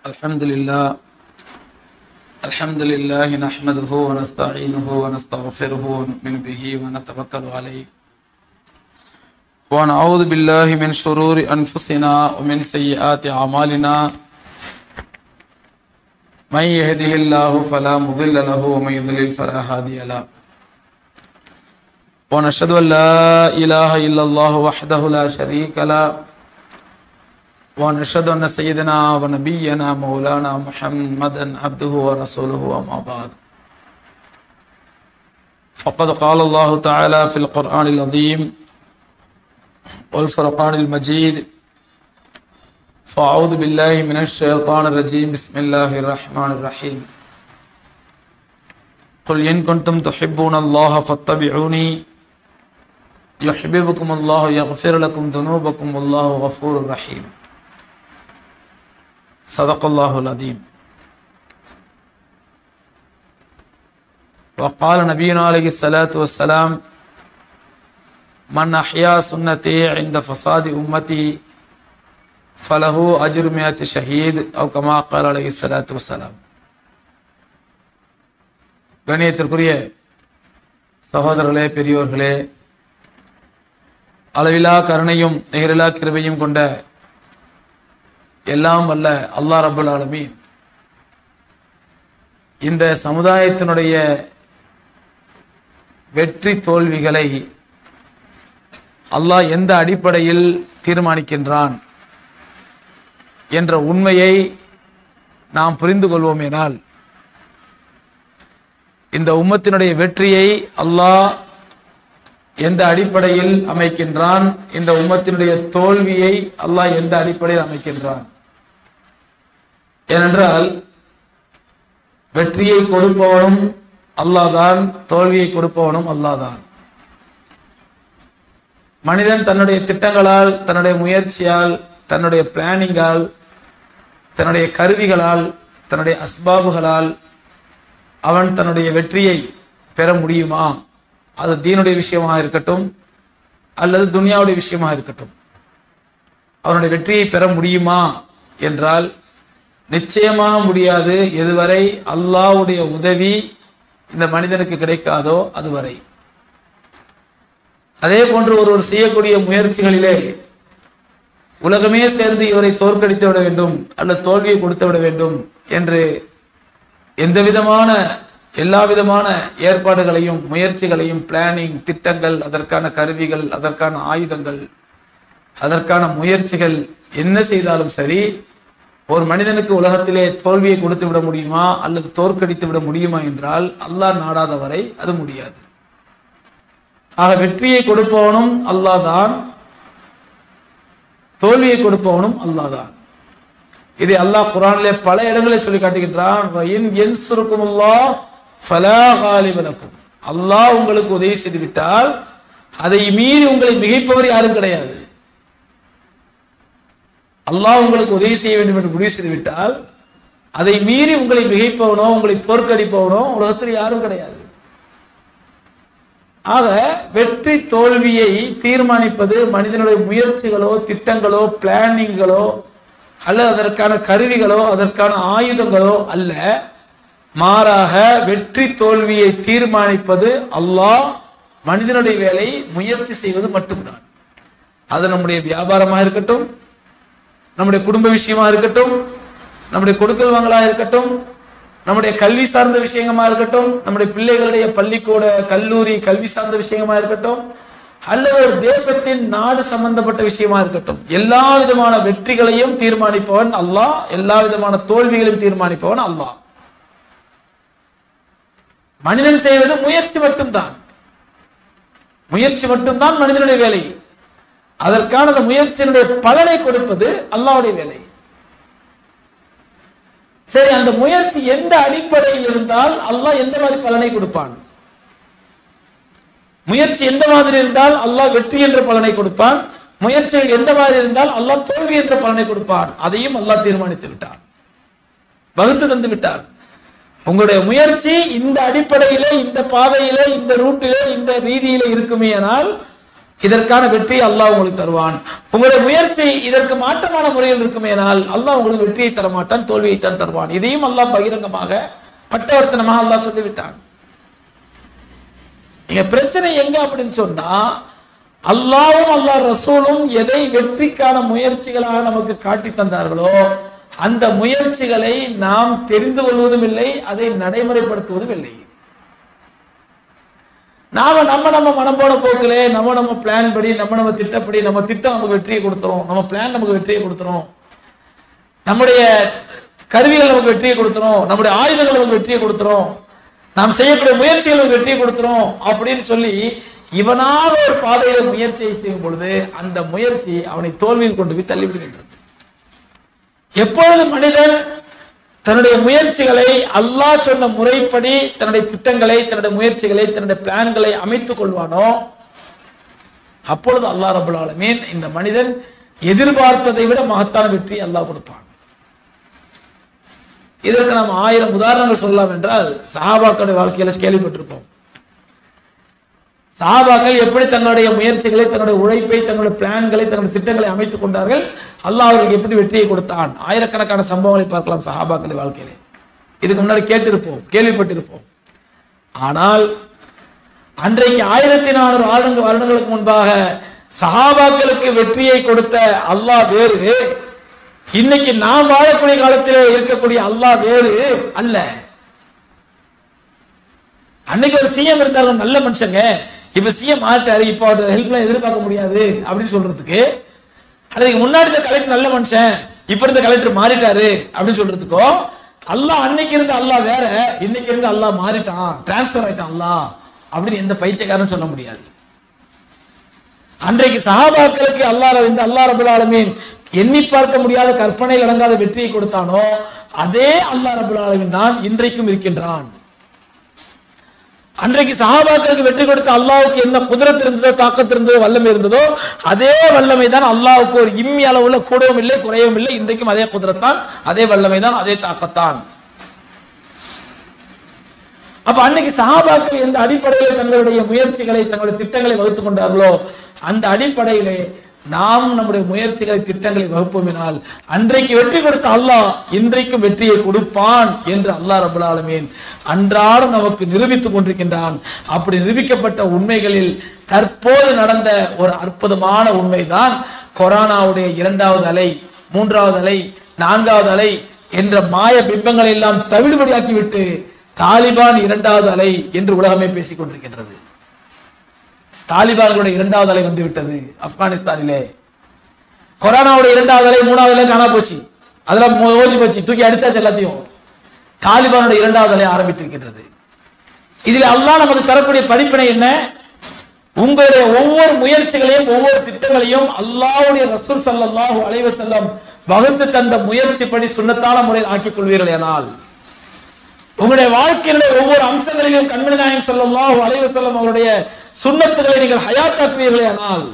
الحمد لله الحمد لله نحمده ونستعينه ونستغفره ونؤمن به ونتوكل عليه ونعوذ بالله من شرور أنفسنا ومن سيئات أعمالنا من يهده الله فلا مضل له ومن يضلل فلا هادي له ونشهد أن لا إله إلا الله وحده لا شريك له ونشهد أن سيدنا ونبينا مولانا محمدا عبده ورسوله وما بعد فقد قال الله تعالى في القرآن العظيم والفرقان المجيد فأعوذ بالله من الشيطان الرجيم بسم الله الرحمن الرحيم قل إن كنتم تحبون الله فاتبعوني يحببكم الله يغفر لكم ذنوبكم والله غفور رحيم صدق الله العظيم وقال نبينا عليه الصلاة والسلام من أحيا سنتي عند فساد أمتي فله أجر مئة شهيد أو كما قال عليه الصلاة والسلام கணியத்திற்குரிய சகோதரர்களே பெரியோர்களே அளவிலா கருணையும் நிகரிலா கிருபையும் கொண்ட எல்லாம் வல்ல அல்லா ரபுல் ஆலமீன் இந்த சமுதாயத்தினுடைய வெற்றி தோல்விகளை அல்லாஹ் எந்த அடிப்படையில் தீர்மானிக்கின்றான் என்ற உண்மையை நாம் புரிந்து கொள்வோமேனால் இந்த உம்மத்தினுடைய வெற்றியை அல்லாஹ் எந்த அடிப்படையில் அமைக்கின்றான் இந்த உம்மத்தினுடைய தோல்வியை அல்லாஹ் எந்த அடிப்படையில் அமைக்கின்றான் ஏனென்றால் வெற்றியை கொடுப்பவனும் அல்லாதான் தோல்வியை கொடுப்பவனும் அல்லாதான் மனிதன் தன்னுடைய திட்டங்களால் தன்னுடைய முயற்சியால் தன்னுடைய பிளானிங்கால் தன்னுடைய கருவிகளால் தன்னுடைய அஸ்பாபுகளால் அவன் தன்னுடைய வெற்றியை பெற முடியுமா அது தீனுடைய விஷயமாக இருக்கட்டும் அல்லது துனியாவுடைய விஷயமாக இருக்கட்டும் அவனுடைய வெற்றியை பெற முடியுமா என்றால் நிச்சயமாக முடியாது எதுவரை அல்லாவுடைய உதவி இந்த மனிதனுக்கு கிடைக்காதோ அதுவரை அதே போன்று ஒருவர் செய்யக்கூடிய முயற்சிகளிலே உலகமே சேர்ந்து இவரை தோற்கடித்து விட வேண்டும் அல்லது தோல்வியை கொடுத்து விட வேண்டும் என்று எந்த விதமான எல்லா விதமான ஏற்பாடுகளையும் முயற்சிகளையும் பிளானிங் திட்டங்கள் அதற்கான கருவிகள் அதற்கான ஆயுதங்கள் அதற்கான முயற்சிகள் என்ன செய்தாலும் சரி ஒரு மனிதனுக்கு உலகத்திலே தோல்வியை கொடுத்து விட முடியுமா அல்லது தோற்கடித்து விட முடியுமா என்றால் அல்லாஹ் நாடாத வரை அது முடியாது ஆக வெற்றியை கொடுப்பவனும் அல்லாஹ் தான் தோல்வியை கொடுப்பவனும் அல்லாஹ் தான் இதை அல்லாஹ் குரானிலே பல இடங்களில் சொல்லி காட்டுகின்றான் என் சுருக்கும் ஃபலாகாலிபனக்கும் அல்லாஹ் உங்களுக்கு உதவி செய்து விட்டால் அதை மீறி உங்களை மிகைப்பவர் யாரும் கிடையாது அல்லாஹ் உங்களுக்கு உதவி செய்ய வேண்டும் என்று முடிவு செய்து விட்டால் அதை மீறி உங்களை மிகைப்பவனோ உங்களை தோற்கடிப்பவனோ உலகத்தில் யாரும் கிடையாது ஆக வெற்றி தோல்வியை தீர்மானிப்பது மனிதனுடைய முயற்சிகளோ திட்டங்களோ பிளானிங்களோ அல்லது அதற்கான கருவிகளோ அதற்கான ஆயுதங்களோ அல்ல மாறாக வெற்றி தோல்வியை தீர்மானிப்பது அல்லாஹ் மனிதனுடைய வேலை முயற்சி செய்வது மட்டும்தான் அது நம்முடைய வியாபாரமாக இருக்கட்டும் நம்முடைய குடும்ப விஷயமா இருக்கட்டும் நம்முடைய கொடுக்கல் வாங்கலாக இருக்கட்டும் நம்முடைய கல்வி சார்ந்த விஷயமா இருக்கட்டும் நம்முடைய பிள்ளைகளுடைய பள்ளிக்கூட கல்லூரி கல்வி சார்ந்த விஷயமா இருக்கட்டும் அல்லது ஒரு தேசத்தின் நாடு சம்பந்தப்பட்ட விஷயமா இருக்கட்டும் எல்லா விதமான வெற்றிகளையும் தீர்மானிப்பவன் அல்லாஹ் எல்லா விதமான தோல்விகளையும் தீர்மானிப்பவன் அல்லாஹ் மனிதன் செய்வது முயற்சி மட்டும்தான் முயற்சி மட்டும்தான் மனிதனுடைய வேலை அதற்கான அந்த முயற்சியினுடைய பலனை கொடுப்பது அல்லாவுடைய வேலை சரி அந்த முயற்சி எந்த அடிப்படையில் இருந்தால் அல்லாஹ் எந்த மாதிரி பலனை கொடுப்பான் முயற்சி எந்த மாதிரி இருந்தால் அல்லாஹ் வெற்றி என்ற பலனை கொடுப்பான் முயற்சிகள் எந்த மாதிரி இருந்தால் அல்லாஹ் தோல்வி என்ற பலனை கொடுப்பான் அதையும் அல்லாஹ் தீர்மானித்து விட்டான் வகுத்து தந்து விட்டான் உங்களுடைய முயற்சி இந்த அடிப்படையிலே இந்த பாதையிலே இந்த ரூட்டிலே இந்த ரீதியிலே இருக்குமே ஆனால் இதற்கான வெற்றியை அல்லாஹ் உங்களுக்கு தருவான் உங்களுடைய முயற்சி இதற்கு மாற்றமான முறையில் இருக்குமேனால் அல்லாஹ் உங்களுக்கு வெற்றியை தர மாட்டான் தோல்வியை தான் தருவான் இதையும் அல்லாஹ் பகிரங்கமாக பட்டவர்த்தனமாக அல்லாஹ் சொல்லிவிட்டான் இங்க பிரச்சனை எங்க அப்படின்னு சொன்னா அல்லாவும் அல்லாஹ் ரசூலும் எதை வெற்றிக்கான முயற்சிகளாக நமக்கு காட்டி தந்தார்களோ அந்த முயற்சிகளை நாம் தெரிந்து கொள்வதும் இல்லை அதை நடைமுறைப்படுத்துவதும் இல்லை நாம நம்ம நம்ம மனம் போன போக்கிலே நம்ம நம்ம பிளான் படி நம்ம நம்ம திட்டப்படி நம்ம திட்டம் நமக்கு வெற்றியை கொடுத்துரும் நம்ம பிளான் நமக்கு வெற்றியை கொடுத்துரும் நம்முடைய கருவிகள் நமக்கு வெற்றியை கொடுத்துரும் நம்முடைய ஆயுதங்கள் நமக்கு வெற்றியை கொடுத்துரும் நாம் செய்யக்கூடிய முயற்சிகள் நமக்கு வெற்றியை கொடுத்துரும் அப்படின்னு சொல்லி இவனாக ஒரு பாதையில முயற்சியை செய்யும் பொழுது அந்த முயற்சி அவனை தோல்வியில் கொண்டு போய் தள்ளிவிடுகின்றது எப்பொழுது மனிதன் தன்னுடைய முயற்சிகளை அல்லாஹ் சொன்ன முறைப்படி தன்னுடைய திட்டங்களை தன்னுடைய முயற்சிகளை தன்னுடைய பிளான்களை அமைத்துக் கொள்வானோ அப்பொழுது அல்லாஹ் ரபுல் ஆலமீன் இந்த மனிதன் எதிர்பார்த்ததை விட மகத்தான வெற்றி அல்லாஹ் கொடுப்பான் இதற்கு நாம் ஆயிரம் உதாரணங்கள் சொல்லலாம் என்றால் சஹாபாக்களுடைய வாழ்க்கையில கேள்விப்பட்டிருப்போம் சஹாபாக்கள் எப்படி தங்களுடைய முயற்சிகளை தன்னுடைய உழைப்பை தங்களுடைய பிளான்களை தங்களுடைய திட்டங்களை அமைத்துக் கொண்டார்கள் அல்லாஹ் அவர்களுக்கு எப்படி வெற்றியை கொடுத்தான் ஆயிரக்கணக்கான சம்பவங்களை பார்க்கலாம் சஹாபாக்களுடைய வாழ்க்கையிலே இதுக்கு முன்னாடி கேட்டிருப்போம் கேள்விப்பட்டிருப்போம் ஆனால் அன்றைக்கு ஆயிரத்தி நானூறு ஆளுங்க வருடங்களுக்கு முன்பாக சஹாபாக்களுக்கு வெற்றியை கொடுத்த அல்லாஹ் வேறு இன்னைக்கு நாம் வாழக்கூடிய காலத்திலே இருக்கக்கூடிய அல்லாஹ் வேறு அல்ல அன்னைக்கு ஒரு சிஎம் இருந்தாங்க நல்ல மனுஷங்க இப்ப சிஎம் ஆட்டாரு இப்போ அவர் ஹெல்ப்லாம் எதிர்பார்க்க முடியாது அப்படின்னு சொல்றதுக்கு அதுக்கு முன்னாடி இருந்த கலெக்டர் நல்ல மனுஷன் இப்ப இருந்த கலெக்டர் மாறிட்டாரு அப்படின்னு சொல்றதுக்கோ அல்லாஹ் அன்னைக்கு இருந்த அல்லாஹ் வேற இன்னைக்கு இருந்த அல்லாஹ் மாறிட்டான் டிரான்ஸ்ஃபர் ஆயிட்டான் அல்லாஹ் அப்படின்னு எந்த பைத்தியக்காரன் சொல்ல முடியாது அன்றைக்கு சஹாபாக்களுக்கு அல்லாஹ் இந்த அல்லாஹ் ரபுல் ஆலமீன் எண்ணி பார்க்க முடியாத கற்பனையில் அடங்காத வெற்றியை கொடுத்தானோ அதே அல்லாஹ் ரபுல் ஆலமீன் தான் இன்றைக்கும் இருக்கின்றான் அன்றைக்கு சஹாபாக்களுக்கு வெற்றி கொடுத்த அல்லாவுக்கு என்ன குதிரத்து இருந்ததோ தாக்கத்து இருந்ததோ வல்லமை இருந்ததோ அதே வல்லமை தான் அல்லாவுக்கு ஒரு இம்மி அளவுல கூடவும் இல்லை குறையவும் இல்லை இன்றைக்கும் அதே குதிரத்தான் அதே வல்லமை தான் அதே தாக்கத்தான் அப்ப அன்னைக்கு சஹாபாக்கள் எந்த அடிப்படையில் தங்களுடைய முயற்சிகளை தங்களுடைய திட்டங்களை வகுத்துக் கொண்டார்களோ அந்த அடிப்படையிலே நாம் நம்முடைய முயற்சிகளை திட்டங்களை வகுப்போமினால் அன்றைக்கு வெற்றி கொடுத்த அல்லாஹ் இன்றைக்கும் வெற்றியை கொடுப்பான் என்று அல்லாஹ் ரபுல் ஆலமீன் அன்றாடம் நமக்கு நிரூபித்துக் கொண்டிருக்கின்றான் அப்படி நிரூபிக்கப்பட்ட உண்மைகளில் தற்போது நடந்த ஒரு அற்புதமான உண்மைதான் கொரோனாவுடைய இரண்டாவது அலை மூன்றாவது அலை நான்காவது அலை என்ற மாய பிம்பங்களை எல்லாம் தவிடுபடியாக்கிவிட்டு தாலிபான் இரண்டாவது அலை என்று உலகமே பேசிக் கொண்டிருக்கின்றது தாலிபான்களுடைய இரண்டாவது அலை வந்து விட்டது ஆப்கானிஸ்தானிலே கொரோனாவுடைய இரண்டாவது அலை மூணாவது அலை காணா போச்சு அதெல்லாம் மோ- ஓஞ்சி போச்சு தூக்கி அடிச்சாச்சு எல்லாத்தையும் தாலிபானுடைய இரண்டாவது அலை ஆரம்பித்திருக்கின்றது இதில் அல்லாஹ் நமக்கு தரக்கூடிய படிப்பினை என்ன உங்களுடைய ஒவ்வொரு முயற்சிகளையும் ஒவ்வொரு திட்டங்களையும் அல்லாஹ்வுடைய ரசூல் ஸல்லல்லாஹு அலைஹி வஸல்லம் வகுத்து தந்த முயற்சிப்படி சுண்ணத்தான முறையில் ஆக்கிக் கொள்வீர்கள் ஆனால் உங்களுடைய வாழ்க்கையினுடைய ஒவ்வொரு அம்சங்களிலும் கண்மணி நாயகம் ஸல்லல்லாஹு அலைஹி வஸல்லம் அவருடைய சுண்ணத்துகளை நீங்கள் ஹயாத்தாக்குவீர்களே ஆனால்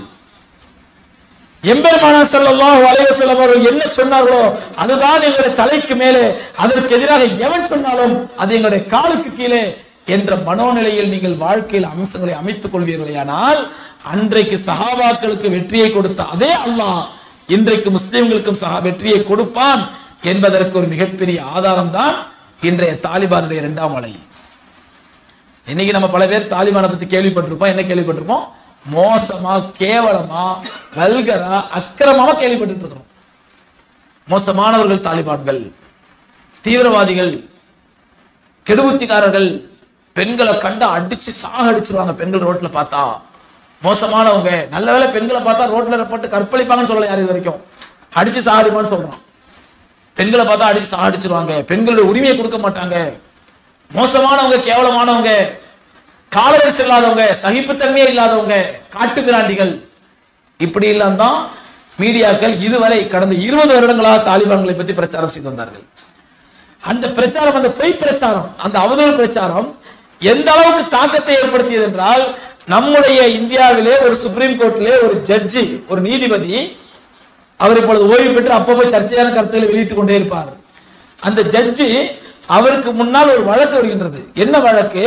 எம்பெருமானார் ஸல்லல்லாஹு அலைஹி வஸல்லம் அவர்கள் என்ன சொன்னார்களோ அதுதான் எங்களுடைய தலைக்கு மேலே அதற்கு எதிராக எவன் சொன்னாலும் அது எங்களுடைய காலுக்கு கீழே என்ற மனோநிலையில் நீங்கள் வாழ்க்கையில் அம்சங்களை அமைத்துக் கொள்வீர்களேயானால் அன்றைக்கு சஹாபாக்களுக்கு வெற்றியை கொடுத்த அதே அல்லாஹ் இன்றைக்கு முஸ்லிம்களுக்கும் சஹா வெற்றியை கொடுப்பான் என்பதற்கு ஒரு மிகப்பெரிய ஆதாரம் தான் இன்றைய தாலிபானுடைய இரண்டாம் அலை இன்னைக்கு நம்ம பல பேர் தாலிபானை பத்தி கேள்விப்பட்டிருப்போம் என்ன கேள்விப்பட்டிருப்போம் மோசமா கேவலமா வல்கரா அக்கிரமமா கேள்விப்பட்டு இருக்கிறோம் மோசமானவர்கள் தாலிபான்கள் தீவிரவாதிகள் கெடுபுத்திக்காரர்கள் பெண்களை கண்டு அடிச்சு சாக அடிச்சிருவாங்க பெண்கள் ரோட்ல பார்த்தா மோசமானவங்க நல்ல வேளை பெண்களை பார்த்தா ரோட்ல போட்டு கற்பழிப்பாங்கன்னு சொல்லல யார் இது வரைக்கும் அடிச்சு சாகடிப்பான்னு சொல்றான் பெண்களை பார்த்தா அடிச்சு சாகடிச்சிருவாங்க பெண்களுடைய உரிமையை கொடுக்க மாட்டாங்க மோசமானவங்க கேவலமானவங்க டாலரன்ஸ் இல்லாதவங்க சகிப்புத்தன்மையே இல்லாதவங்க காட்டு மிராண்டிகள் இப்படி எல்லாம் தான் மீடியாக்கள் இதுவரை கடந்த இருபது வருடங்களாக தாலிபான்களை பற்றி பிரச்சாரம் செய்து வந்தார்கள் அந்த பிரச்சாரம் அந்த பொய் பிரச்சாரம் அந்த அவதூறு பிரச்சாரம் எந்த அளவுக்கு தாக்கத்தை ஏற்படுத்தியது என்றால் நம்முடைய இந்தியாவிலே ஒரு சுப்ரீம் கோர்ட்டிலே ஒரு ஜட்ஜி ஒரு நீதிபதி அவர் இப்பொழுது ஓய்வு பெற்று அப்பப்போ சர்ச்சையான கருத்துக்களை வெளியிட்டுக் கொண்டே இருப்பார் அந்த ஜட்ஜி அவருக்கு முன்னால் ஒரு வழக்கு வருகின்றது என்ன வழக்கு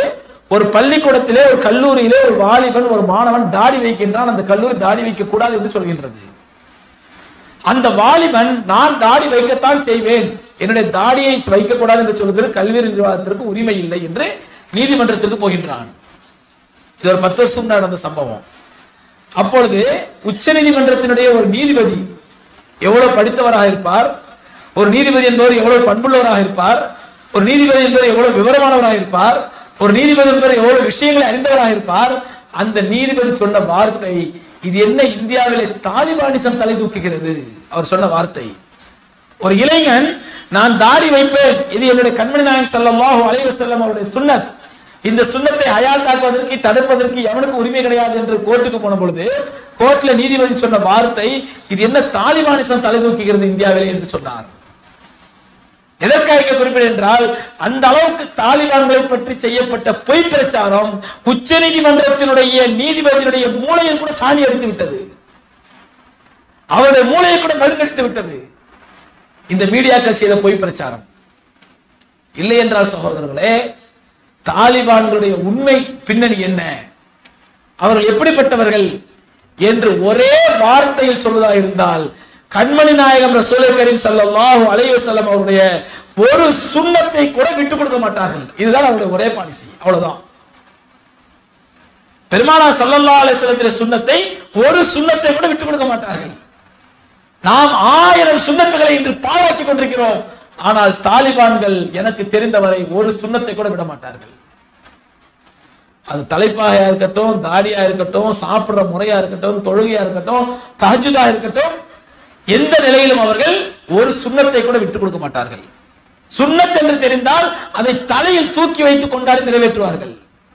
ஒரு பள்ளிக்கூடத்திலே ஒரு கல்லூரியிலே ஒரு வாலிபன் ஒரு மாணவன் தாடி வைக்கின்றான் அந்த கல்லூரி தாடி வைக்க கூடாது என்று சொல்கின்றது அந்த வாலிபன் நான் தாடி வைக்கத்தான் செய்வேன் என்னுடைய தாடியை வைக்கக்கூடாது என்று சொல்கிறது கல்வி நிர்வாகத்திற்கு உரிமை இல்லை என்று நீதிமன்றத்திற்கு போகின்றான் இது ஒரு பத்து வருஷம் நடந்த சம்பவம் அப்பொழுது உச்ச நீதிமன்றத்தினுடைய ஒரு நீதிபதி எவ்வளவு படித்தவராக இருப்பார் ஒரு நீதிபதி என்பவர் எவ்வளவு பண்புள்ளவராக இருப்பார் ஒரு நீதிபதி என்பவர் எவ்வளவு விவரமானவராக இருப்பார் ஒரு நீதிபதி என்பவர் எவ்வளவு விஷயங்களை அறிந்தவராக இருப்பார் அந்த நீதிபதி சொன்ன வார்த்தை இது என்ன இந்தியாவிலே தாலிபானிசம் தலை தூக்குகிறது அவர் சொன்ன வார்த்தை ஒரு இளைஞன் நான் தாடி வைப்பேன் இது என்னுடைய கண்மணி நாயகம் ஸல்லல்லாஹு அலைஹி வஸல்லம் அவருடைய சுன்னத் இந்த சுன்னத்தை ஹயாத்தாக்குவதற்கு தடுப்பதற்கு எவனுக்கு உரிமை கிடையாது என்று கோர்ட்டுக்கு போன பொழுது கோர்ட்ல நீதிபதி சொன்ன வார்த்தை இது என்ன தாலிபானிசம் தலை தூக்குகிறது இந்தியாவிலே என்று சொன்னார் எதற்காக குறிப்பிட என்றால் அந்த அளவுக்கு தாலிபான்களை பற்றி செய்யப்பட்ட பொய் பிரச்சாரம் உச்ச நீதிமன்றத்தினுடைய நீதிபதியினுடைய மூளையில் கூட சாணி அடித்து விட்டது அவருடைய மூளையை கூட மழுங்கடித்து விட்டது இந்த மீடியாக்கள் செய்த பொய் பிரச்சாரம் இல்லை என்றால் சகோதரர்களே தாலிபான்களுடைய உண்மை பின்னணி என்ன அவர்கள் எப்படிப்பட்டவர்கள் என்று ஒரே வார்த்தையில் சொல்வதாக இருந்தால் கண்மணி நாயகம் ரசூலை கரீம் ஸல்லல்லாஹு அலைஹி வஸல்லம் அவருடைய ஒரு சுண்ணத்தை கூட விட்டுக் கொடுக்க மாட்டார்கள் இதுதான் அவருடைய ஒரே பாலிசி அவ்வளவுதான் பெருமானா ஸல்லல்லாஹு அலைஹி வஸல்லத்தின் சுண்ணத்தை ஒரு சுண்ணத்தை கூட விட்டுக் கொடுக்க மாட்டார்கள் நாம் ஆயிரம் சுண்ணத்துகளை இன்று பாழாக்கி கொண்டிருக்கிறோம் ஆனால் தாலிபான்கள் எனக்கு தெரிந்தவரை ஒரு சுண்ணத்தை கூட விட மாட்டார்கள் அது தலைப்பாகையா இருக்கட்டும் தாடியா இருக்கட்டும் சாப்பிடுற முறையா இருக்கட்டும் தொழுகையா இருக்கட்டும் தஹஜுதா இருக்கட்டும் எந்த நிலையிலும் அவர்கள் ஒரு சுண்ணத்தை கூட விட்டுக் கொடுக்க மாட்டார்கள் சுண்ணத் என்று தெரிந்தால் அதை தலையில் தூக்கி வைத்துக் கொண்டாடி நிறைவேற்றுவார்கள்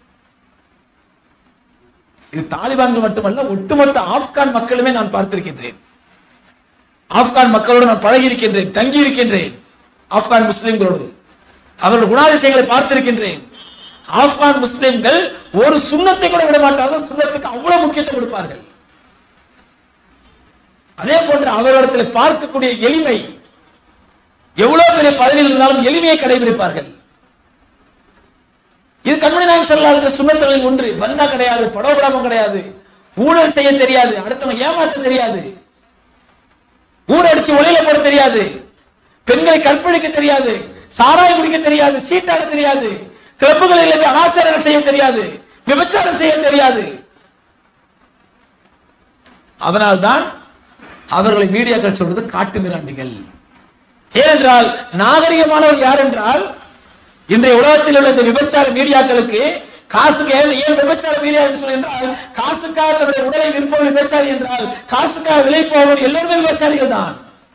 இது தாலிபான்கள் மட்டுமல்ல ஒட்டுமொத்த ஆப்கான் மக்களுமே நான் பார்த்திருக்கின்றேன் ஆப்கான் மக்களோடு நான் பழகி இருக்கின்றேன் தங்கி இருக்கின்றேன் ஆப்கான் முஸ்லிம்களோடு அவர்கள் குணாதிசயங்களை பார்த்திருக்கின்றேன் ஆப்கான் முஸ்லிம்கள் ஒரு சுண்ணத்தை கூட விட மாட்டார்கள் சுண்ணத்துக்கு அவ்வளவு முக்கியத்துவம் கொடுப்பார்கள் அதே போன்று அவர்களிடத்தில் பார்க்கக்கூடிய எளிமை எவ்வளவு பெரிய பதவியில் இருந்தாலும் எளிமையை கடைபிடிப்பார்கள் இது கண்மணி நாயகம் செல்லாத சுண்ணத்துகளில் ஒன்று வந்தா கிடையாது படோபடாமம் கிடையாது ஊழல் செய்ய தெரியாது அடுத்தவங்க ஏமாற்ற தெரியாது ஊரடிச்சு ஒளியில போட தெரியாது பெண்களை கற்பழிக்க தெரியாது சாராயம் குடிக்க தெரியாது சீட்டாட தெரியாது கிளப்புகளில் போய் அனாச்சாரங்கள் செய்ய தெரியாது விபச்சாரம் செய்ய தெரியாது அதனால்தான் அவர்களை மீடியாக்கள் சொல்றது காட்டு மிராண்டிகள் ஏனென்றால் நாகரிகமானவர் யார் என்றால் இன்றைய உலகத்தில் உள்ள இந்த விபச்சார மீடியாக்களுக்கு காசுக்கு ஏன் ஏன் விபச்சார மீடியா என்று சொல்லி என்றால் காசுக்காக தன்னுடைய உடலை விற்பவன் விபச்சாரி என்றால் காசுக்காக விலை போவன் எல்லோருமே விபச்சாரிகள் தான்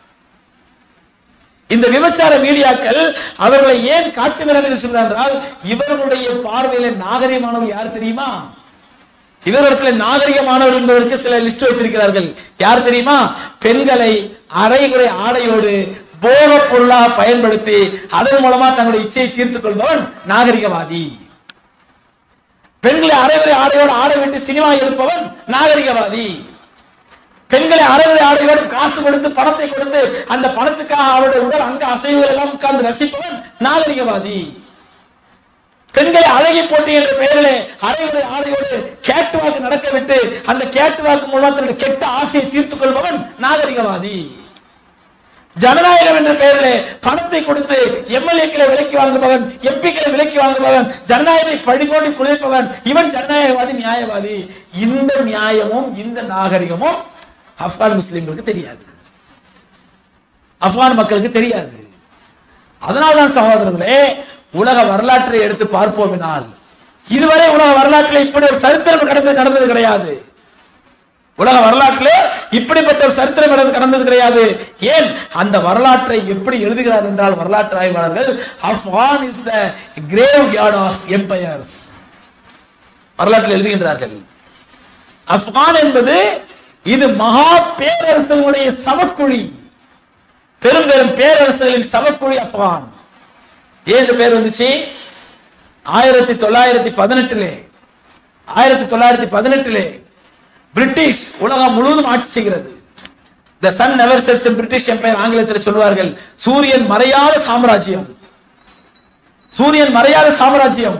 இந்த விபச்சார மீடியாக்கள் அவர்களை ஏன் காட்டு மிராண்டிகள் சொல்றார் என்றால் இவர்களுடைய பார்வையில நாகரிகமானவர் யார் தெரியுமா இவரிடத்தில் நாகரிகமானவர் என்பதற்கு சில லிஸ்ட் வைத்திருக்கிறார்கள் யார் தெரியுமா பெண்களை அரைகுறை ஆடையோடு போக பொருளாக பயன்படுத்தி அதன் மூலமா தங்களுடைய இச்சையை தீர்த்துக் கொள்பவன் நாகரிகவாதி பெண்களை அரைகுறை ஆடையோடு ஆட வேண்டி சினிமா எடுப்பவன் நாகரிகவாதி பெண்களை அரைகுறை ஆடையோடு காசு கொடுத்து பணத்தை கொடுத்து அந்த பணத்துக்காக அவருடைய உடல் அங்க அசைவுகள் எல்லாம் உட்கார்ந்து ரசிப்பவன் நாகரிகவாதி பெண்களை அழகி போட்டி என்ற பெயரிலே அரைகுறை ஆடையோடு கேட்டு வாக்கு நடக்க விட்டு அந்த கேட்டு வாக்கு மூலமா தன்னுடைய கெட்ட ஆசையை தீர்த்துக் கொள்பவன் நாகரிகவாதி ஜனநாயகம் என்ற பெயரிலே பணத்தை கொடுத்து எம்எல்ஏக்களை விலைக்கு வாங்குபவன் எம்பிக்களை விலைக்கு வாங்குபவன் ஜனநாயகத்தை பழிகோடி குளிர்ப்பவன் இவன் ஜனநாயகவாதி நியாயவாதி இந்த நியாயமும் இந்த நாகரிகமும் ஆப்கான் முஸ்லிம்களுக்கு தெரியாது ஆப்கான் மக்களுக்கு தெரியாது அதனால்தான் சகோதரர்களே உலக வரலாற்றை எடுத்து பார்ப்போமினால் இதுவரை உலக வரலாற்றில் இப்படி ஒரு சரித்திரம் கடந்தது நடந்தது கிடையாது உலக வரலாற்றிலே இப்படிப்பட்ட ஒரு சரித்திரம் நடந்து கடந்தது கிடையாது ஏன் அந்த வரலாற்றை எப்படி எழுதுகிறார் என்றால் வரலாற்று ஆய்வாளர்கள் Afghan is the graveyard of empires வரலாற்றில் எழுதுகின்றார்கள் அஃப்கான் என்பது இது மகா பேரரசுகளுடைய சமக்குழி பெரும் பெரும் பேரரசுகளின் சமக்குழி அஃப்கான் ஏன் இந்த பேர் வந்துச்சு ஆயிரத்தி தொள்ளாயிரத்தி பதினெட்டுலே ஆயிரத்தி தொள்ளாயிரத்தி பதினெட்டுலே பிரிட்டிஷ் உலகம் முழுவதும் ஆட்சி செய்கிறது the sun never sets British empire ஆங்கிலத்தில் சொல்வார்கள் சூரியன் மறையாத சாம்ராஜ்யம் சூரியன் மறையாத சாம்ராஜ்யம்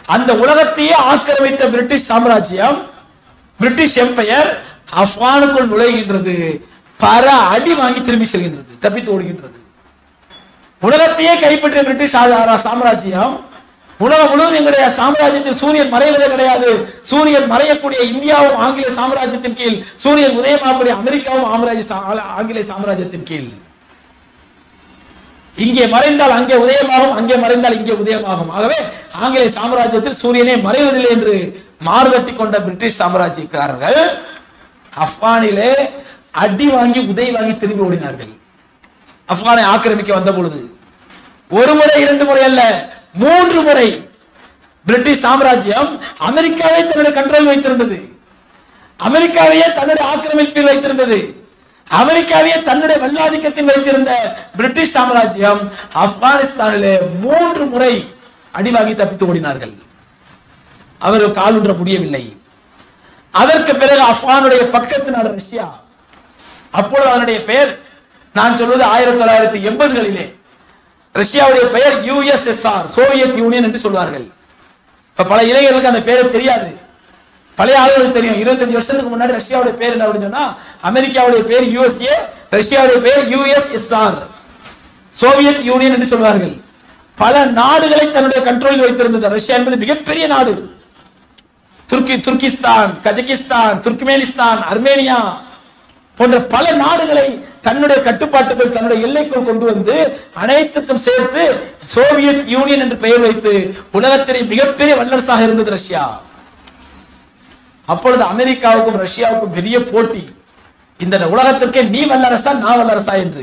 அந்த உலகத்தையே ஆக்கிரமித்த பிரிட்டிஷ் சாம்ராஜ்யம் பிரிட்டிஷ் எம்பையர் ஆப்கானுக்குள் நுழைகின்றது பல அடி வாங்கி திரும்பி செல்கின்றது தப்பித்து ஓடுகின்றது உலகத்தையே கைப்பற்றிய பிரிட்டிஷ் ஆ- சாம்ராஜ்யம் உலகம் முழுவதும் எங்களுடைய சாம்ராஜ்யத்தில் சூரியன் மறைவதே கிடையாது சூரியன் மறையக்கூடிய இந்தியாவும் ஆங்கில சாம்ராஜ்யத்தின் கீழ் சூரியன் உதயமாகக்கூடிய அமெரிக்காவும் ஆம்ராஜ்ய சா- ஆங்கில சாம்ராஜ்யத்தின் கீழ் இங்கே மறைந்தால் அங்கே உதயமாகும் அங்கே மறைந்தால் இங்கே உதயமாகும் ஆகவே ஆங்கிலேய சாம்ராஜ்யத்தில் சூரியனே மறைவதில்லை என்று மாறுதட்டி கொண்ட பிரிட்டிஷ் சாம்ராஜ்யக்காரர்கள் ஆப்கானிலே அடி வாங்கி உதவி வாங்கி திரும்பி ஓடினார்கள் ஆப்கானை ஆக்கிரமிக்க வந்த பொழுது ஒரு முறை இரண்டு முறை அல்ல மூன்று முறை பிரிட்டிஷ் சாம்ராஜ்யம் அமெரிக்காவை தன்னுடைய கண்ட்ரோல் வைத்திருந்தது அமெரிக்காவையே தன்னுடைய ஆக்கிரமிப்பில் வைத்திருந்தது அமெரிக்காவையே தன்னுடைய வல்லாதிக்கத்தில் வைத்திருந்த பிரிட்டிஷ் சாம்ராஜ்யம் ஆப்கானிஸ்தானிலே மூன்று முறை அடிவாங்கி தப்பித்து ஓடினார்கள் அவர்கள் காலுன்ற முடியவில்லை அதற்கு பிறகு ஆப்கானுடைய பக்கத்து நாடு ரஷ்யா அப்பொழுது அதனுடைய பெயர் நான் சொல்வது ஆயிரத்தி தொள்ளாயிரத்தி எண்பதுகளிலே ரஷ்யாவுடைய பெயர் யுஎஸ்எஸ்ஆர் சோவியத் யூனியன் என்று சொல்வார்கள் இப்ப பல இளைஞர்களுக்கு அந்த பேரே தெரியாது பழைய ஆளுகளுக்கு தெரியும் இருபத்தஞ்சு வருஷத்துக்கு முன்னாடி ரஷ்யாவுடைய பேர் என்ன அப்படின்னு சொன்னா அமெரிக்காவுடைய பேர் யுஎஸ்ஏ ரஷ்யாவுடைய பேர் யுஎஸ்எஸ்ஆர் சோவியத் யூனியன் என்று சொல்வார்கள் பல நாடுகளை தன்னுடைய கண்ட்ரோலில் வைத்திருந்தது ரஷ்யா என்பது மிகப்பெரிய நாடு துர்க்கி துர்கிஸ்தான் கஜகிஸ்தான் துர்க்மேனிஸ்தான் அர்மேனியா போன்ற பல நாடுகளை தன்னுடைய கட்டுப்பாட்டுக்குள் தன்னுடைய எல்லைக்குள் கொண்டு வந்து அனைத்துக்கும் சேர்த்து சோவியத் யூனியன் என்று பெயர் வைத்து உலகத்திலே மிகப்பெரிய வல்லரசாக இருந்தது ரஷ்யா அப்பொழுது அமெரிக்காவுக்கும் ரஷ்யாவுக்கும் பெரிய போட்டி இந்த உலகத்திற்கே நீ வல்லரசா நான் வல்லரசா என்று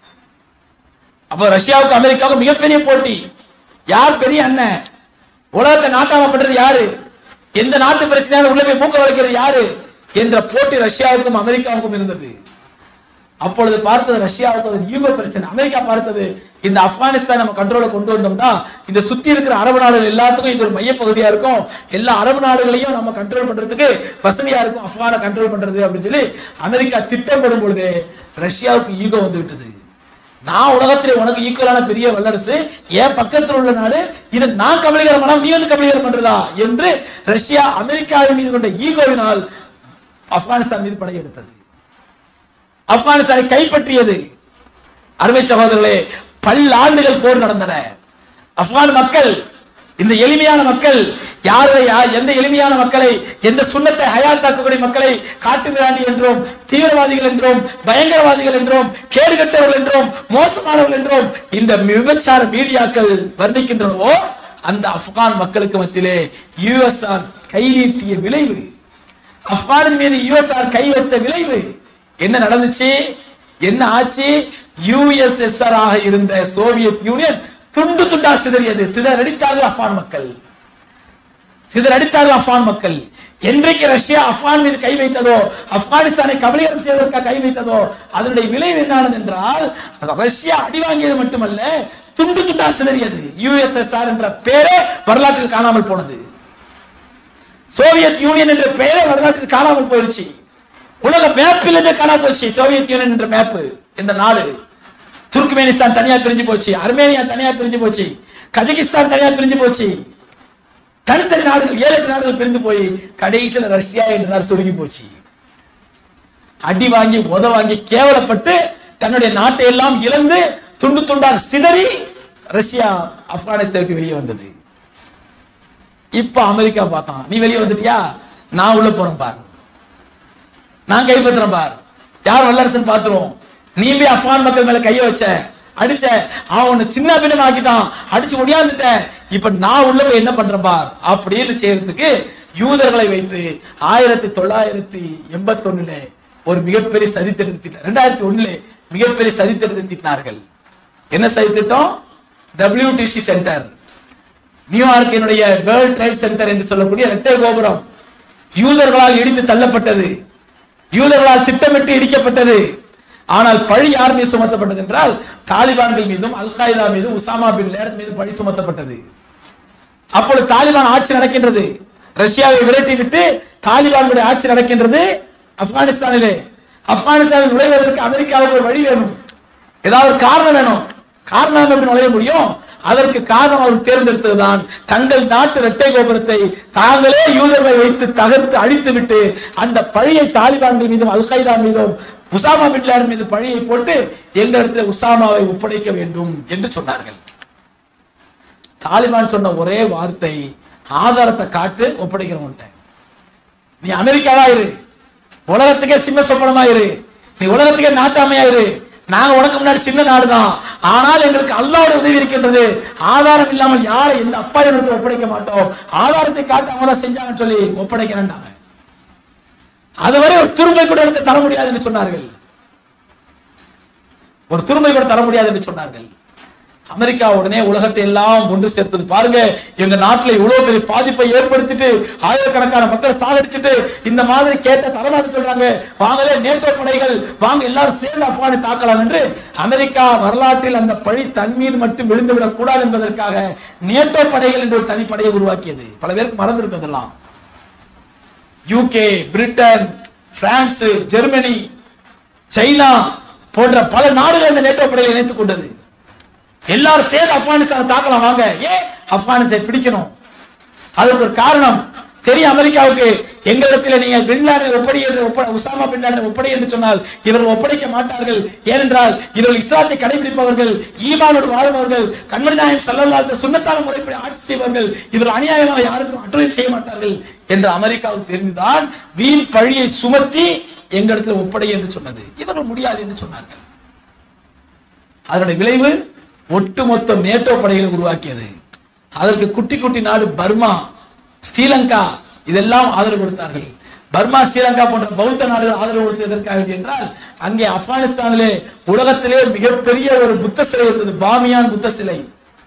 அப்ப ரஷ்யாவுக்கும் அமெரிக்காவுக்கும் மிகப்பெரிய போட்டி யார் பெரிய அண்ணன் உலகத்தை நாட்டாம பண்றது யாரு எந்த நாட்டு பிரச்சனையால உள்ள போய் மூக்க வளைக்கிறது யாரு என்ற போட்டி ரஷ்யாவுக்கும் அமெரிக்காவுக்கும் இருந்தது அப்பொழுது பார்த்தது ரஷ்யாவுக்கு அது ஈகோ பிரச்சனை அமெரிக்கா பார்த்தது இந்த ஆப்கானிஸ்தான் நம்ம கண்ட்ரோல கொண்டு வந்தோம்னா இந்த சுத்தி இருக்கிற அரபு நாடுகள் எல்லாத்துக்கும் இது ஒரு மையப்பகுதியா இருக்கும் எல்லா அரபு நாடுகளையும் நம்ம கண்ட்ரோல் பண்றதுக்கு வசதியா இருக்கும் ஆப்கானை கண்ட்ரோல் பண்றது அப்படின்னு சொல்லி அமெரிக்கா திட்டம் போடும் பொழுது ரஷ்யாவுக்கு ஈகோ வந்து விட்டது நான் உலகத்திலே உனக்கு ஈக்குவலான பெரிய வல்லரசு என் பக்கத்தில் உள்ள நாடு இது நான் கபலீகரம் பண்ணா நீ வந்து கபலீகரம் பண்றதா என்று ரஷ்யா அமெரிக்காவின் மீது கொண்ட ஈகோவினால் ஆப்கானிஸ்தான் மீது படையெடுத்தது ஆப்கானிஸ்தானை கைப்பற்றியது அருமை சகோதரர்களே பல்லாண்டுகள் போர் நடந்தன ஆப்கான் மக்கள் இந்த எளிமையான மக்கள் யாரை யா- எந்த எளிமையான மக்களை எந்த சுண்ணத்தை ஹயாத்தாக்கக்கூடிய மக்களை காட்டு மிராண்டி என்றும் தீவிரவாதிகள் என்றும் பயங்கரவாதிகள் என்றும் கேடுகட்டவர்கள் என்றும் மோசமானவர்கள் என்றும் இந்த விபச்சார மீடியாக்கள் வர்ணிக்கின்றனவோ அந்த ஆப்கான் மக்களுக்கு மத்தியிலே யுஎஸ்ஆர் கை நீட்டிய விளைவு ஆப்கானின் மீது யுஎஸ்ஆர் கை வைத்த விளைவு என்ன நடந்துச்சு என்ன ஆச்சு யுஎஸ்எஸ்ஆர் ஆக இருந்த சோவியத் யூனியன் துண்டு துண்டா சிதறியது சிதறடித்தார்கள் ஆப்கான் மக்கள் சிதறடித்தார்கள் ஆப்கான் மக்கள் என்றைக்கு ரஷ்யா ஆப்கான் மீது கை வைத்ததோ ஆப்கானிஸ்தானை கபலீகரம் செய்வதற்காக கை வைத்ததோ அதனுடைய விளைவு என்னானது என்றால் ரஷ்யா அடி வாங்கியது மட்டுமல்ல துண்டு துண்டா சிதறியது யுஎஸ்எஸ்ஆர் என்ற பேரே வரலாற்றில் காணாமல் போனது சோவியத் யூனியன் என்ற பெயரே வரலாற்றில் காணாமல் போயிருச்சு உலக மேப்பில் இருந்து காணாமல் போச்சு சோவியத் யூனியன் என்ற மேப்பு இந்த நாடு துர்க்மேனிஸ்தான் தனியா பிரிஞ்சு போச்சு அர்மேனியா தனியா பிரிஞ்சு போச்சு கஜகிஸ்தான் தனியா பிரிஞ்சு போச்சு தனித்தனி நாடுகள் ஏழு எட்டு நாடுகள் பிரிந்து போய் கடைசியில் ரஷ்யா என்ற நாடு சுருங்கி போச்சு அடி வாங்கி உத வாங்கி கேவலப்பட்டு தன்னுடைய நாட்டை எல்லாம் இழந்து துண்டு துண்டாக சிதறி ரஷ்யா ஆப்கானிஸ்தான் விட்டு வெளியே வந்தது இப்ப அமெரிக்கா பார்த்தான் நீ வெளியே வந்துட்டியா நான் உள்ள போறேன் பார் நான் கைப்பற்றுறேன் பார் யார் வல்லரசன் பாத்துருவோம் நீ போய் ஆப்கான் மக்கள் மேல கைய வச்ச அடிச்ச அவன் உன்னை சின்ன பின்னம் ஆக்கிட்டான் அடிச்சு முடியாந்துட்ட இப்ப நான் உள்ள போய் என்ன பண்றேன் பார் அப்படின்னு செய்யறதுக்கு யூதர்களை வைத்து ஆயிரத்தி தொள்ளாயிரத்தி எண்பத்தி ஒண்ணுல ஒரு மிகப்பெரிய சதித்திட்டம் தீட்டினார் ரெண்டாயிரத்தி ஒண்ணுல மிகப்பெரிய சதித்திட்டத்தை தீட்டினார்கள் என்ன சதித்திட்டம் WTC சென்டர் நியூயார்க்கினுடைய வேர்ல்ட் ட்ரேட் சென்டர் என்று சொல்லக்கூடிய இரட்டை கோபுரம் யூதர்களால் இடித்து தள்ளப்பட்டது யூதர்களால் திட்டமிட்டு இடிக்கப்பட்டது ஆனால் பழி யார் மீது சுமத்தப்பட்டது என்றால் தாலிபான்கள் மீதும் அல் காய்தா மீதும் உசாமா பின் லேரத் மீது பழி சுமத்தப்பட்டது அப்பொழுது தாலிபான் ஆட்சி நடக்கின்றது ரஷ்யாவை விரட்டி விட்டு தாலிபான்களுடைய ஆட்சி நடக்கின்றது ஆப்கானிஸ்தானிலே ஆப்கானிஸ்தானில் நுழைவதற்கு அமெரிக்காவுக்கு ஒரு வழி வேணும் ஏதாவது ஒரு காரணம் வேணும் காரணம் எப்படி நுழைய முடியும் அதற்கு காரணம் அவர் தேர்ந்தெடுத்ததுதான் தங்கள் நாட்டு இரட்டை கோபுரத்தை தாங்களே யூதர்களை வைத்து தகர்த்து அழித்து விட்டு அந்த பழியை தாலிபான்கள் மீதும் அல் கைதா மீதும் உசாமா பின் லாடன் மீது பழியை போட்டு எங்களிடத்தில் உசாமாவை ஒப்படைக்க வேண்டும் என்று சொன்னார்கள் தாலிபான் சொன்ன ஒரே வார்த்தை ஆதாரத்தை காட்டு ஒப்படைக்கிறவன்ட்ட நீ அமெரிக்காவா இரு உலகத்துக்கே சிம்ம சொப்பனமா இரு நீ உலகத்துக்கே நாட்டாமையா இரு நாங்க உனக்கு முன்னாடி சின்ன நாடுதான் ஆனால் எங்களுக்கு அல்லாவோட உதவி இருக்கின்றது ஆதாரம் இல்லாமல் யாரை எந்த அப்பா இடத்துல ஒப்படைக்க மாட்டோம் ஆதாரத்தை காட்டு அவங்க தான் செஞ்சாங்கன்னு சொல்லி ஒப்படைக்கிறேன்டாங்க அதுவரை ஒரு துரும்பை கூட எடுத்து தர முடியாது என்று சொன்னார்கள் ஒரு துரும்பை கூட தர முடியாது என்று சொன்னார்கள் அமெரிக்கா உடனே உலகத்தை எல்லாம் ஒன்று சேர்த்தது பாருங்க எங்க நாட்டுல இவ்வளவு பெரிய பாதிப்பை ஏற்படுத்திட்டு ஆயிரக்கணக்கான மக்களை சாகடிச்சிட்டு இந்த மாதிரி கேட்ட தரமாட்டு சொல்றாங்க வாங்களே நேட்டோ படைகள் வாங்க எல்லாரும் சேர்ந்து ஆப்கானை தாக்கலாம் என்று அமெரிக்கா வரலாற்றில் அந்த பழி தன் மீது மட்டும் விழுந்துவிடக் கூடாது என்பதற்காக நேட்டோ படைகள் என்ற ஒரு தனிப்படையை உருவாக்கியது பல பேருக்கு மறந்துருக்கு அதெல்லாம் UK Britain France Germany China போன்ற பல நாடுகள் இந்த நேட்டோ படையில் இணைத்துக் கொண்டது எல்லாரும் சேர்ந்து ஆப்கானிஸ்தானை தாக்கலாம் வாங்க ஏன் ஆப்கானிஸ்தானை பிடிக்கணும் அதுக்கு ஒரு காரணம் தெரியும் அமெரிக்காவுக்கு எங்களிடத்தில் நீங்கள் பின்லாடன் ஒப்படை என்று ஒப்ப உசாமா பின்லாடன் ஒப்படை என்று சொன்னால் இவர்கள் ஒப்படைக்க மாட்டார்கள் ஏனென்றால் இவர்கள் இஸ்லாத்தை கடைபிடிப்பவர்கள் ஈமானோடு வாழ்பவர்கள் கண்மணி நாயம் சல்லல்லாத சுண்ணத்தான முறைப்படி ஆட்சி செய்வார்கள் இவர்கள் அநியாயமாக யாருக்கும் அட்டுரையும் செய்ய மாட்டார்கள் என்று அமெரிக்காவுக்கு தெரிந்துதான் வீண் பழியை சுமத்தி எங்களிடத்தில் ஒப்படை என்று சொன்னது இவர்கள் முடியாது என்று சொன்னார்கள் அதனுடைய விளைவு ஒட்டுமொத்த நேட்டோ படைகளை உருவாக்கியது அதற்கு குட்டி குட்டி நாடு பர்மா ஸ்ரீலங்கா இதெல்லாம் ஆதரவு கொடுத்தார்கள் பர்மா ஸ்ரீலங்கா போன்ற பௌத்த நாடுகள் ஆதரவு கொடுத்தது எதற்காக என்றால் அங்கே ஆப்கானிஸ்தானிலே உலகத்திலே மிகப்பெரிய ஒரு புத்த சிலை இருந்தது பாமியான் புத்த சிலை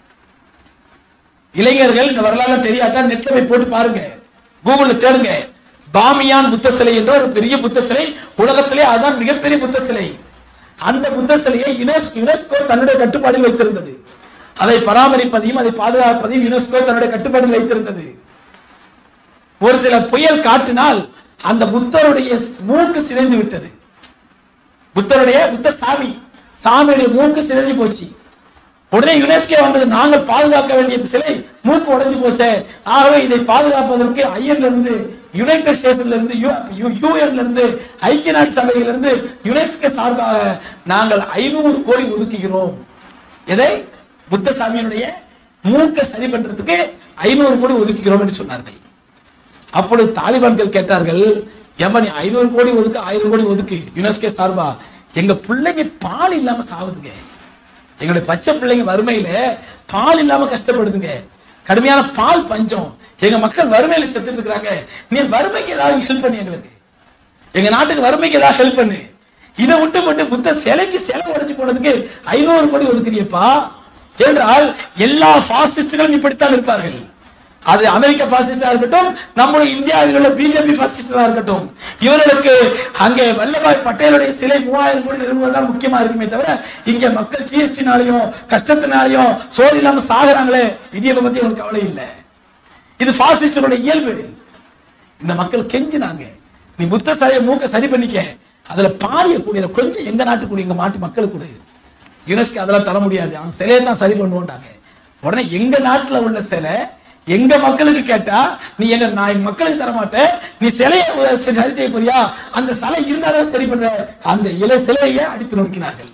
இளைஞர்கள் இந்த வரலாறு தெரியாட்டா நெட்ல போய் போட்டு பாருங்க கூகுள்ல தேடுங்க பாமியான் புத்த சிலை என்ற ஒரு பெரிய புத்த சிலை உலகத்திலே அதுதான் மிகப்பெரிய புத்த சிலை அந்த புத்த சிலையை யுனெஸ்- யுனெஸ்கோ தன்னுடைய கட்டுப்பாடில் வைத்திருந்தது அதை பராமரிப்பதையும் அதை பாதுகாப்பதையும் யுனெஸ்கோ தன்னுடைய கட்டுப்பாட்டில் வைத்திருந்தது ஒரு சில புயல் காட்டினால் அந்த புத்தருடைய மூக்கு சிதைந்து விட்டது புத்தருடைய புத்த சாமி சாமியுடைய மூக்கு சிதைஞ்சு போச்சு உடனே யுனெஸ்கோ வந்தது நாங்கள் பாதுகாக்க வேண்டிய சிலை மூக்கு உடைஞ்சு போச்சே ஆகவே இதை பாதுகாப்பதற்கு ஐஎன்ல இருந்து யுனைடெட் ஸ்டேஷன்ல இருந்து யூஎன்ல இருந்து ஐக்கிய நாட்டு சபையில இருந்து யுனெஸ்கோ சார்பாக நாங்கள் ஐநூறு கோடி ஒதுக்குகிறோம் எதை புத்த சாமியினுடைய மூக்கை சரி பண்றதுக்கு ஐநூறு கோடி ஒதுக்குகிறோம் என்று சொன்னார்கள் அப்பொழுது தாலிபான்கள் கேட்டார்கள் ஏம்பா நீ ஐநூறு கோடி ஒதுக்கு ஆயிரம் கோடி ஒதுக்கு யுனெஸ்கோ சார்பா எங்க பிள்ளைங்க பால் இல்லாம சாவுதுங்க எங்களுடைய பச்சை பிள்ளைங்க வறுமையில பால் இல்லாம கஷ்டப்படுதுங்க கடுமையான பால் பஞ்சம் எங்க மக்கள் வறுமையில செத்துட்டு இருக்காங்க நீ வறுமைக்கு ஏதாவது ஹெல்ப் பண்ணு எங்களுக்கு எங்க நாட்டுக்கு வறுமைக்கு ஏதாவது ஹெல்ப் பண்ணு இதை விட்டு போட்டு புத்த சிலைக்கு சிலை உடைச்சு போனதுக்கு ஐநூறு கோடி ஒதுக்குறியப்பா என்றால் எல்லா பாசிஸ்டுகளும் இப்படித்தான் இருப்பார்கள் அது அமெரிக்க பாசிஸ்டா இருக்கட்டும் நம்முடைய இந்தியாவில் உள்ள பிஜேபி பாசிஸ்டா இருக்கட்டும் இவர்களுக்கு அங்கே வல்லபாய் பட்டேலுடைய சிலை மூவாயிரம் கோடி நிறுவுவதுதான் முக்கியமா இருக்குமே தவிர இங்க மக்கள் ஜிஎஸ்டினாலையும் கஷ்டத்தினாலையும் சோறு இல்லாம சாகுறாங்களே இந்தியை பத்தி உங்களுக்கு கவலை இல்லை இது பாசிஸ்டருடைய இயல்பு இந்த மக்கள் கெஞ்சினாங்க நீ புத்த சிலையை மூக்க சரி பண்ணிக்க அதுல பாரிய கூடிய கொஞ்சம் எங்க நாட்டுக்குடி எங்க மாட்டு மக்களுக்கு கொடு யுனெஸ்கோ அதெல்லாம் தர முடியாது அவங்க சிலையை தான் சரி பண்ணுவோம்ட்டாங்க உடனே எங்க நாட்டுல உள்ள சிலை எங்க மக்களுக்கு கேட்டா நீ எங்க நான் எங்க மக்களுக்கு தர மாட்டேன் நீ சிலையை ஒரு சரி சரி செய்ய போறியா அந்த சிலை இருந்தாலும் சரி பண்ற அந்த இலை சிலையை அடித்து நொறுக்கினார்கள்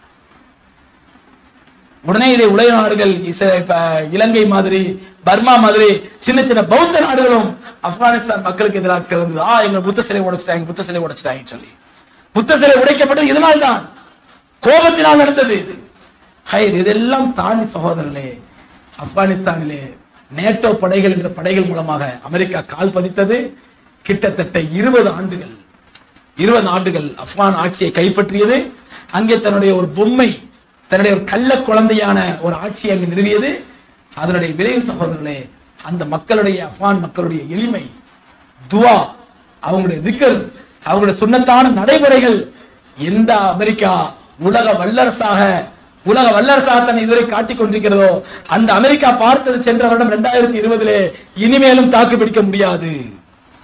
உடனே இதை உலக நாடுகள் இச- இப்ப இலங்கை மாதிரி பர்மா மாதிரி சின்ன சின்ன பௌத்த நாடுகளும் ஆப்கானிஸ்தான் மக்களுக்கு எதிராக கிளம்புது ஆ எங்க புத்த சிலை உடைச்சிட்டாங்க புத்த சிலை உடைச்சிட்டாங்க சொல்லி புத்த சிலை உடைக்கப்பட்டது இதனால் தான் கோபத்தினால் நடந்தது இது ஹைர் இதெல்லாம் தாண்டி சகோதரர்களே ஆப்கானிஸ்தானிலே நேட்டோ படைகள் என்ற படைகள் மூலமாக அமெரிக்கா கால் பதித்தது கிட்டத்தட்ட இருபது ஆண்டுகள் இருபது ஆண்டுகள் ஆப்கான் ஆட்சியை கைப்பற்றியது அங்கே தன்னுடைய ஒரு பொம்மை தன்னுடைய ஒரு கள்ள குழந்தையான ஒரு ஆட்சியை அங்கு நிறுவியது அதனுடைய விளைவு சகோதரர்களே அந்த மக்களுடைய ஆப்கான் மக்களுடைய எளிமை துவா அவங்களுடைய திக்கர் அவங்களுடைய சுண்ணத்தான நடைமுறைகள் எந்த அமெரிக்கா உலக வல்லரசாக உலக வல்லரசாக தன்னை இதுவரை காட்டிக் கொண்டிருக்கிறதோ அந்த அமெரிக்கா பார்த்தது சென்ற வருடம் இரண்டாயிரத்தி இருபதிலே இனிமேலும் தாக்கு பிடிக்க முடியாது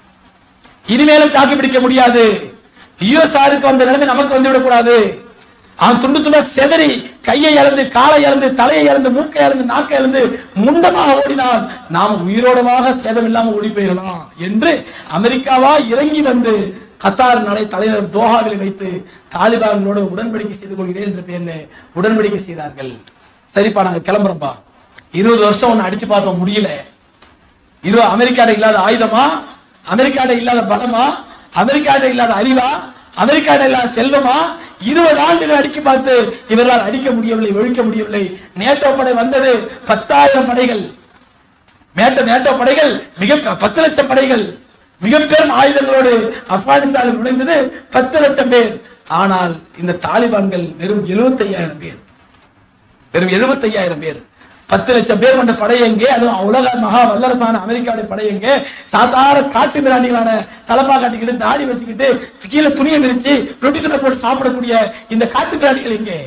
இனிமேலும் தாக்கி பிடிக்க முடியாது யுஎஸ்ஆருக்கு வந்த நிலைமை நமக்கு வந்து விடக்கூடாது அவன் துண்டு துண்டா செதறி கையை இழந்து காலை இழந்து தலையை இழந்து மூக்கை இழந்து நாக்கை இழந்து முண்டமாக ஓடினால் நாம் உயிரோடமாக சேதம் இல்லாமல் ஓடி போயிடலாம் என்று அமெரிக்காவா இறங்கி வந்து கத்தார் நாளை தலைவர் தோஹாவில் வைத்து தாலிபான்களோடு உடன்படிக்கை செய்து கொள்கிறேன் என்ற பெயர்ல உடன்படிக்கை செய்தார்கள் சரிப்பா நாங்க கிளம்புறோம்ப்பா இருபது வருஷம் ஒன்னு அடிச்சு பார்த்தோம் முடியல இது அமெரிக்காட இல்லாத ஆயுதமா அமெரிக்காட இல்லாத பலமா அமெரிக்காட இல்லாத அறிவா அமெரிக்காட இல்லாத செல்வமா இருபது ஆண்டுகள் அடிக்க பார்த்து இவர்களால் அடிக்க முடியவில்லை ஒழிக்க முடியவில்லை நேட்டோ படை வந்தது பத்தாயிரம் படைகள் மேட்ட நேட்டோ படைகள் மிக பத்து லட்சம் படைகள் மிக பெரும் ஆயுதங்களோடு ஆப்கானிஸ்தானில் நுழைந்தது பத்து லட்சம் பேர் ஆனால் இந்த தாலிபான்கள் வெறும் 75000 பேர் வெறும் 75000 பேர் பத்து லட்சம் பேர் கொண்ட படை எங்கே அதுவும் உலக மகா வல்லரசான அமெரிக்காவுடைய படை எங்கே சாதாரண காட்டு மிராண்டிகளான தலப்பா காட்டிக்கிட்டு தாடி வச்சுக்கிட்டு கீழே துணியை விரிச்சு ரொட்டி துணை போட்டு சாப்பிடக்கூடிய இந்த காட்டு மிராண்டிகள் எங்கே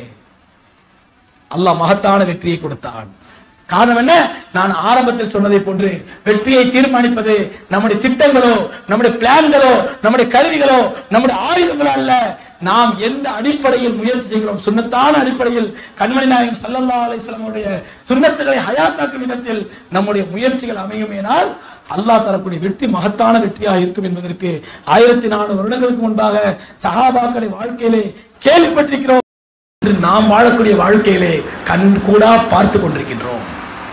அல்லாஹ் மகத்தான வெற்றியை கொடுத்தான் காரணம் என்ன நான் ஆரம்பத்தில் சொன்னதை போன்று வெற்றியை தீர்மானிப்பது நம்முடைய திட்டங்களோ நம்முடைய பிளான்களோ நம்முடைய கருவிகளோ நம்முடைய ஆயுதங்களோ அல்ல நாம் எந்த அடிப்படையில் முயற்சி செய்கிறோம் சுண்ணத்தான அடிப்படையில் கண்மணி நாயகம் சல்லல்லா அலிஸ்லாமுடைய சுண்ணத்துகளை ஹயாத்தாக்கும் விதத்தில் நம்முடைய முயற்சிகள் அமையுமேனால் அல்லாஹ் தரக்கூடிய வெற்றி மகத்தான வெற்றியாக இருக்கும் என்பதற்கு ஆயிரத்தி நானூறு வருடங்களுக்கு முன்பாக சஹாபாக்களை வாழ்க்கையிலே கேள்விப்பட்டிருக்கிறோம் இன்று நாம் வாழக்கூடிய வாழ்க்கையிலே கண் கூட பார்த்து கொண்டிருக்கின்றோம்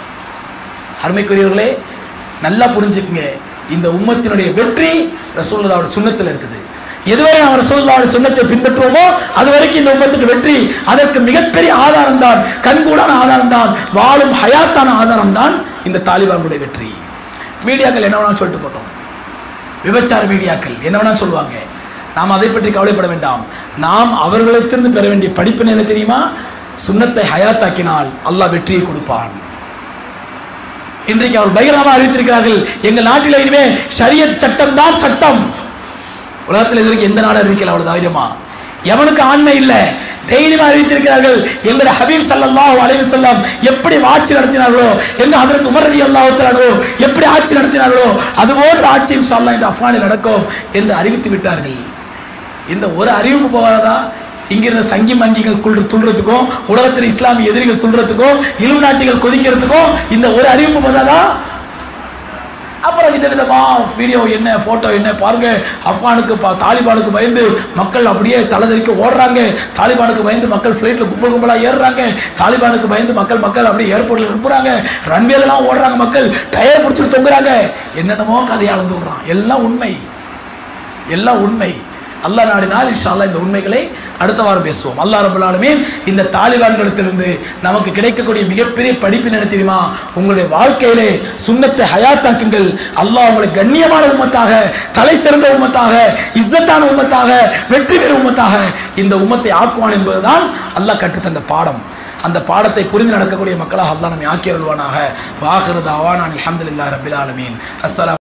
அருமைக்குரியவர்களே நல்லா புரிஞ்சுக்குங்க இந்த உம்மத்தினுடைய வெற்றி ரசூலுல்லாவோட சுண்ணத்தில் இருக்குது எதுவரை நாம் ரசூலுல்லாவோட சுண்ணத்தை பின்பற்றுவோமோ அது வரைக்கும் இந்த உம்மத்துக்கு வெற்றி அதற்கு மிகப்பெரிய ஆதாரம் தான் கண்கூடான ஆதாரம் தான் வாழும் ஹயாத்தான ஆதாரம் தான் இந்த தாலிபான்களுடைய வெற்றி மீடியாக்கள் என்ன வேணாலும் சொல்லிட்டு போட்டோம் விபச்சார மீடியாக்கள் என்ன வேணா சொல்லுவாங்க நாம் அதை பற்றி கவலைப்பட வேண்டாம் நாம் அவர்களிடத்திலிருந்து பெற வேண்டிய படிப்பு என்ன தெரியுமா சுண்ணத்தை ஹயாத்தாக்கினால் அல்லாஹ் வெற்றியை கொடுப்பான் இன்றைக்கு அவர் பகிரமாக அறிவித்திருக்கிறார்கள் எங்கள் நாட்டில் இனிமே ஷரியத் சட்டம் தான் சட்டம் உலகத்தில் இதற்கு எந்த நாடு அறிவிக்கல அவ்வளவு தைரியமா எவனுக்கு ஆண்மை இல்லை தைரியமா அறிவித்திருக்கிறார்கள் எங்களுடைய ஹபீப் ஸல்லல்லாஹு அலைஹி வஸல்லம் எப்படி ஆட்சி நடத்தினார்களோ எங்க ஹஜரத் உமர் ரலியல்லாஹு தஆலா எப்படி ஆட்சி நடத்தினார்களோ அதுபோன்ற ஆட்சி இன்ஷால்லா இந்த அஃப்கானில் நடக்கும் என்று அறிவித்து விட்டார்கள் இந்த ஒரு அறிவிப்பு போகாதா இங்கிருந்த சங்கி மங்கிகள் குள் துள்றதுக்கும் உலகத்தில் இஸ்லாமிய எதிரிகள் துள்றதுக்கும் இலும் நாட்டிகள் கொதிக்கிறதுக்கும் இந்த ஒரு அறிவிப்பு போதாதா அப்புறம் விதவிதமா வீடியோ என்ன போட்டோ என்ன பாருங்க அஃப்கானுக்கு பா- தாலிபானுக்கு பயந்து மக்கள் அப்படியே தலைதறிக்க ஓடுறாங்க தாலிபானுக்கு பயந்து மக்கள் ஃப்ளைட்ல கும்பல் கும்பலா ஏறுறாங்க தாலிபானுக்கு பயந்து மக்கள் மக்கள் அப்படியே ஏர்போர்ட்ல நிற்புறாங்க ரன்வேலெல்லாம் ஓடுறாங்க மக்கள் டயர் பிடிச்சிட்டு தொங்குறாங்க என்னென்னமோ கதையை அளந்து விடுறான் எல்லாம் உண்மை எல்லாம் உண்மை அல்லாஹ் நாடினால் இன்ஷா அல்லாஹ் இந்த உண்மைகளை அடுத்த வாரம் பேசுவோம் அல்லாஹ் ரபுல் ஆலமீன் இந்த தாலிபான்களிடத்திலிருந்து நமக்கு கிடைக்கக்கூடிய மிகப்பெரிய படிப்பு என்ன தெரியுமா உங்களுடைய வாழ்க்கையிலே சுண்ணத்தை ஹயாத்தாக்குங்கள் அல்லாஹ் உங்களை கண்ணியமான உம்மத்தாக தலை சிறந்த உம்மத்தாக இஸ்ஸத்தான உம்மத்தாக வெற்றி பெறும் உம்மத்தாக இந்த உம்மத்தை ஆக்குவான் என்பதுதான் அல்லாஹ் கற்றுத்தந்த பாடம் அந்த பாடத்தை புரிந்து நடக்கக்கூடிய மக்களாக அல்லாஹ் நம்மை ஆக்கி அருள்வானாக வாஹிரு தாவான் அல்ஹம்துலில்லாஹி ரப்பில் ஆலமீன் அஸ்ஸலாம்